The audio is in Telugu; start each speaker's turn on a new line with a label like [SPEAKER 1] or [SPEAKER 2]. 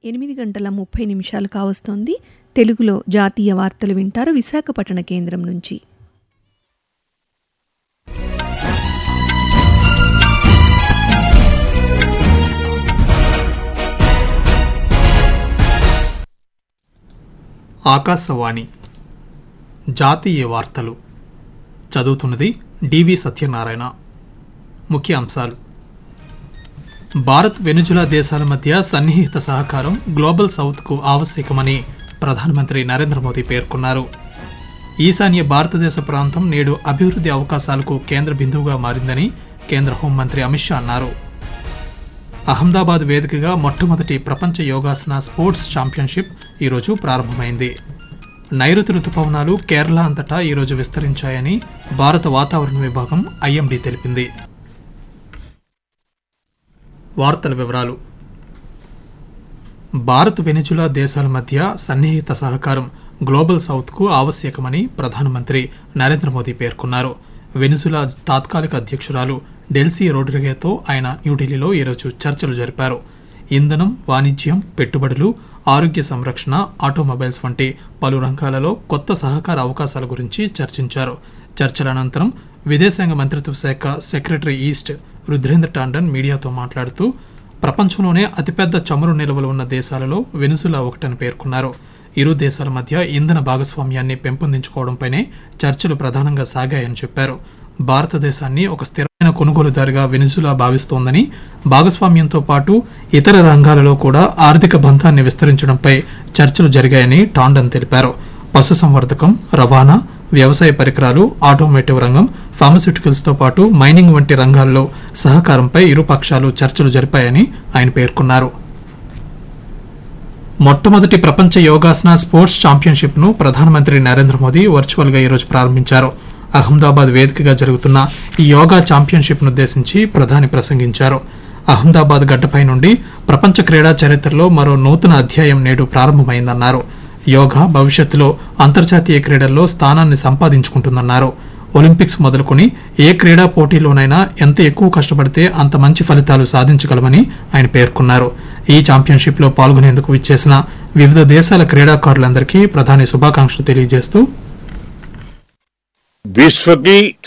[SPEAKER 1] ఎనిమిది గంటల ముప్పై నిమిషాలు కావస్తోంది తెలుగులో జాతీయ వార్తలు వింటారు విశాఖపట్టణ కేంద్రం నుంచి
[SPEAKER 2] ఆకాశవాణి జాతీయ వార్తలు చదువుతున్నది డివి సత్యనారాయణ ముఖ్య అంశాలు భారత్ వెనుజులా దేశాల మధ్య సన్నిహిత సహకారం గ్లోబల్ సౌత్కు ఆవశ్యకమని ప్రధానమంత్రి నరేంద్ర మోదీ పేర్కొన్నారు ఈశాన్య భారతదేశ ప్రాంతం నేడు అభివృద్ధి అవకాశాలకు కేంద్ర బిందువుగా మారిందని కేంద్ర హోంమంత్రి అమిత్ షా అన్నారు అహ్మదాబాద్ వేదికగా మొట్టమొదటి ప్రపంచ యోగాసన స్పోర్ట్స్ ఛాంపియన్షిప్ ఈరోజు ప్రారంభమైంది నైరుతి రుతుపవనాలు కేరళ అంతటా ఈరోజు విస్తరించాయని భారత వాతావరణ విభాగం ఐఎండీ తెలిపింది వార్తల వివరాలు భారత్ వెనిజులా దేశాల మధ్య సన్నిహిత సహకారం గ్లోబల్ సౌత్కు ఆవశ్యకమని ప్రధానమంత్రి నరేంద్ర మోదీ పేర్కొన్నారు వెనిజులా తాత్కాలిక అధ్యక్షురాలు డెల్సీ రోడ్రిగేతో ఆయన న్యూఢిల్లీలో ఈరోజు చర్చలు జరిపారు ఇంధనం వాణిజ్యం పెట్టుబడులు ఆరోగ్య సంరక్షణ ఆటోమొబైల్స్ వంటి పలు రంగాలలో కొత్త సహకార అవకాశాల గురించి చర్చించారు చర్చల అనంతరం విదేశాంగ మంత్రిత్వ శాఖ సెక్రటరీ ఈస్ట్ రుద్రేంద్ర టాండన్ మీడియాతో మాట్లాడుతూ ప్రపంచంలోనే అతిపెద్ద చమురు నిల్వలు ఉన్న దేశాలలో వెనుజులా ఒకటని పేర్కొన్నారు ఇరు దేశాల మధ్య ఇంధన భాగస్వామ్యాన్ని పెంపొందించుకోవడంపైనే చర్చలు ప్రధానంగా సాగాయని చెప్పారు భారతదేశాన్ని ఒక స్థిరమైన కొనుగోలుదారుగా వెనుజులా భావిస్తోందని భాగస్వామ్యంతో పాటు ఇతర రంగాలలో కూడా ఆర్థిక బంధాన్ని విస్తరించడంపై చర్చలు జరిగాయని టాండన్ తెలిపారు పశుసంవర్ధకం రవాణా వ్యవసాయ పరికరాలు ఆటోమోటివ్ రంగం ఫార్మస్యూటికల్స్తో పాటు మైనింగ్ వంటి రంగాల్లో సహకారంపై ఇరు పక్షాలు చర్చలు జరిపాయని ఆయన పేర్కొన్నారు మొట్టమొదటి ప్రపంచ యోగాసన స్పోర్ట్స్ ఛాంపియన్షిప్ ను ప్రధానమంత్రి నరేంద్ర మోదీ వర్చువల్ గా ఈరోజు ప్రారంభించారు అహ్మదాబాద్ వేదికగా జరుగుతున్న ఈ యోగా ఛాంపియన్షిప్ ను ఉద్దేశించి ప్రధాని ప్రసంగించారు అహ్మదాబాద్ గడ్డపై నుండి ప్రపంచ క్రీడా చరిత్రలో మరో నూతన అధ్యాయం నేడు ప్రారంభమైందన్నారు యోగా భవిష్యత్తులో అంతర్జాతీయ క్రీడల్లో స్థానాన్ని సంపాదించుకుంటుందన్నారు ఒలింపిక్స్ మొదలుకొని ఏ క్రీడా పోటీలోనైనా ఎంత ఎక్కువ కష్టపడితే అంత మంచి ఫలితాలు సాధించగలమని ఆయన పేర్కొన్నారు ఈ ఛాంపియన్షిప్ లో పాల్గొనేందుకు విచ్చేసిన వివిధ దేశాల క్రీడాకారులందరికీ ప్రధాని శుభాకాంక్షలు తెలియజేస్తూ
[SPEAKER 3] विश्व की